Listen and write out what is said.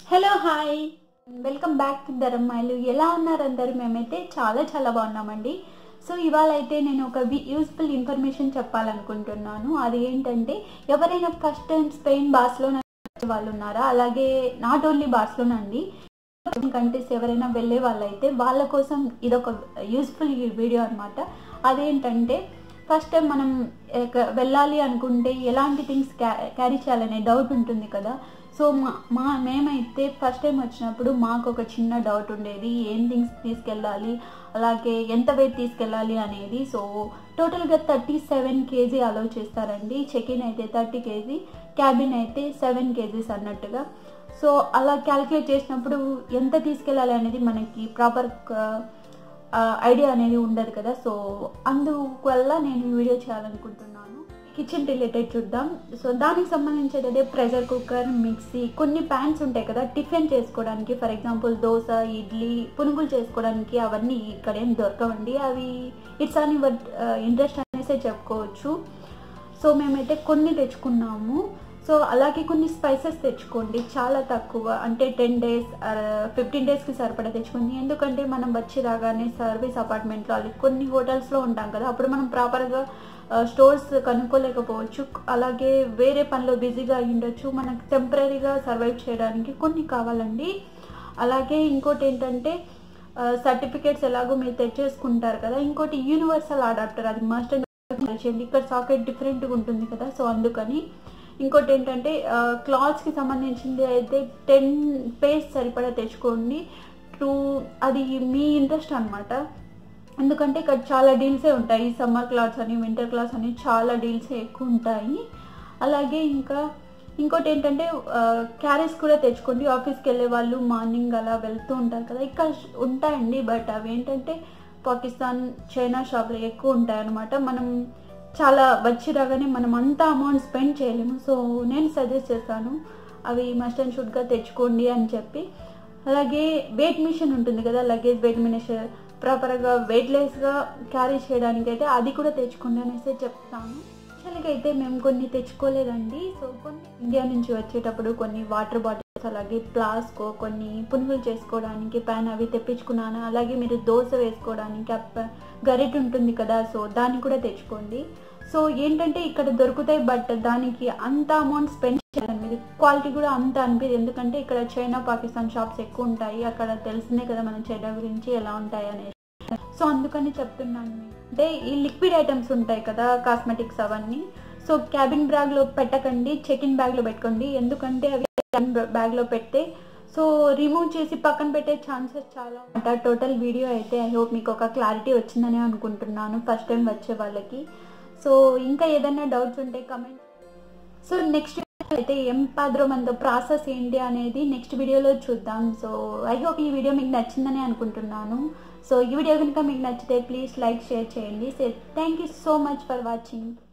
Hello hi welcome back to ధరమ్మాయిలు ఎలా ఉన్నారు అందరు మేమైతే చాలా చాలా బాగున్నామండి సో ఇవాళ అయితే నేను ఒక యూస్ఫుల్ ఇన్ఫర్మేషన్ చెప్పాలనుకుంటున్నాను అది ఏంటంటే ఎవరైనా ఫస్ట్ టైం స్పెయిన్ బార్స్లో వాళ్ళు ఉన్నారా అలాగే నాట్ ఓన్లీ బార్స్లోనండి కంట్రీస్ ఎవరైనా వెళ్ళే వాళ్ళైతే వాళ్ళ కోసం ఇదొక యూస్ఫుల్ వీడియో అనమాట అదేంటంటే ఫస్ట్ టైం మనం ఎక్క- వెళ్ళాలి అనుకుంటే ఎలాంటి థింగ్స్ క్యారీ చేయాలనే డౌట్ ఉంటుంది కదా సో మా మా మేమైతే ఫస్ట్ టైం వచ్చినప్పుడు మాకు ఒక చిన్న డౌట్ ఉండేది ఏం థింగ్స్ తీసుకెళ్ళాలి అలాగే ఎంత వెయిట్ తీసుకెళ్ళాలి అనేది సో టోటల్గా థర్టీ సెవెన్ కేజీ అలౌ చేస్తారండి చెక్ ఇన్ అయితే థర్టీ కేజీ క్యాబిన్ అయితే సెవెన్ కేజీస్ అన్నట్టుగా సో అలా క్యాలిక్యులేట్ చేసినప్పుడు ఎంత తీసుకెళ్ళాలి అనేది మనకి ప్రాపర్ ఐడియా అనేది ఉండదు కదా సో అందువల్ల నేను ఈ వీడియో చేయాలనుకుంటున్నాను కిచెన్ రిలేటెడ్ చూద్దాం సో దానికి సంబంధించి అదే ప్రెషర్ కుక్కర్ మిక్సీ కొన్ని ప్యాన్స్ ఉంటాయి కదా టిఫిన్ చేసుకోవడానికి ఫర్ ఎగ్జాంపుల్ దోశ ఇడ్లీ పునుగులు చేసుకోవడానికి అవన్నీ ఇక్కడ ఏం దొరకవండి అవి ఇట్స్ అని ఇంట్రెస్ట్ అనేసే చెప్పుకోవచ్చు సో మేమైతే కొన్ని తెచ్చుకున్నాము సో అలాగే కొన్ని స్పైసెస్ తెచ్చుకోండి చాలా తక్కువ అంటే టెన్ డేస్ ఫిఫ్టీన్ డేస్కి సరిపడా తెచ్చుకోండి ఎందుకంటే మనం వచ్చి రాగానే సర్వీస్ అపార్ట్మెంట్లో అది కొన్ని హోటల్స్లో ఉంటాం కదా అప్పుడు మనం ప్రాపర్గా స్టోర్స్ కనుక్కోలేకపోవచ్చు అలాగే వేరే పనిలో బిజీగా అయి ఉండొచ్చు మనకు టెంపరీగా సర్వైవ్ చేయడానికి కొన్ని కావాలండి అలాగే ఇంకోటి ఏంటంటే సర్టిఫికేట్స్ ఎలాగో మీరు తెచ్చేసుకుంటారు కదా ఇంకోటి యూనివర్సల్ అడాప్టర్ అది మస్ట్ చేయండి ఇక్కడ సాకెట్ డిఫరెంట్గా ఉంటుంది కదా సో అందుకని ఇంకోటి ఏంటంటే క్లాత్స్కి సంబంధించింది అయితే టెన్ పేస్ సరిపడా తెచ్చుకోండి టూ అది మీ ఇంట్రెస్ట్ అనమాట ఎందుకంటే ఇక్కడ చాలా డీల్సే ఉంటాయి సమ్మర్ క్లాత్స్ అని వింటర్ క్లాత్స్ అని చాలా డీల్సే ఎక్కువ ఉంటాయి అలాగే ఇంకా ఇంకోటి ఏంటంటే క్యారెట్స్ కూడా తెచ్చుకోండి ఆఫీస్కి వెళ్ళే వాళ్ళు మార్నింగ్ అలా వెళ్తూ ఉంటారు కదా ఇక్కడ ఉంటాయండి బట్ అవి ఏంటంటే పాకిస్తాన్ చైనా షాప్లో ఎక్కువ ఉంటాయి అనమాట మనం చాలా వచ్చి రాగానే మనం అంత అమౌంట్ స్పెండ్ చేయలేము సో నేను సజెస్ట్ చేస్తాను అవి మస్ట్ అండ్ షుడ్గా తెచ్చుకోండి అని చెప్పి అలాగే వెయిట్ మిషన్ ఉంటుంది కదా లగేజ్ వెయిట్ మిషన్ ప్రాపర్గా వెయిట్లెస్గా క్యారీ చేయడానికి అయితే అది కూడా తెచ్చుకోండి అనేసి చెప్తాను యాక్చువల్గా అయితే మేము కొన్ని తెచ్చుకోలేదండి సో కొన్ని ఇండియా నుంచి వచ్చేటప్పుడు కొన్ని వాటర్ బాటిల్స్ అలాగే ప్లాస్కో కొన్ని పునుగులు చేసుకోవడానికి ప్యాన్ అవి తెప్పించుకున్నాను అలాగే మీరు దోశ వేసుకోవడానికి అప్ప గరిట ఉంటుంది కదా సో దాన్ని కూడా తెచ్చుకోండి సో ఏంటంటే ఇక్కడ దొరుకుతాయి బట్ దానికి అంత అమౌంట్ స్పెండ్ చేయాలి మీరు క్వాలిటీ కూడా అంత అనిపించదు ఎందుకంటే ఇక్కడ చైనా పాకిస్తాన్ షాప్స్ ఎక్కువ ఉంటాయి అక్కడ తెలిసిందే కదా మన చైనా గురించి ఎలా ఉంటాయి అనేది సో అందుకని చెప్తున్నాను మీకు. అంటే ఈ లిక్విడ్ ఐటమ్స్ ఉంటాయి కదా కాస్మెటిక్స్ అవన్నీ సో క్యాబిన్ బ్యాగ్లో పెట్టకండి చెక్ ఇన్ బ్యాగ్లో పెట్టుకోండి ఎందుకంటే అవి క్యాబిన్ బ్యాగ్లో పెడితే సో రిమూవ్ చేసి పక్కన పెట్టే ఛాన్సెస్ చాలా ఉంటాయి టోటల్ వీడియో అయితే ఐ హోప్ మీకు ఒక క్లారిటీ వచ్చిందని అనుకుంటున్నాను ఫస్ట్ టైం వచ్చే వాళ్ళకి సో ఇంకా ఏదైనా డౌట్స్ ఉంటే కమెంట్ సో నెక్స్ట్ అయితే ఎం పాద్రోమంతో ప్రాసెస్ ఏంటి అనేది నెక్స్ట్ వీడియోలో చూద్దాం సో ఐ హోప్ ఈ వీడియో మీకు నచ్చిందని అనుకుంటున్నాను సో ఈ వీడియో కనుక మీకు నచ్చితే ప్లీజ్ లైక్ షేర్ చేయండి so thank you so much for watching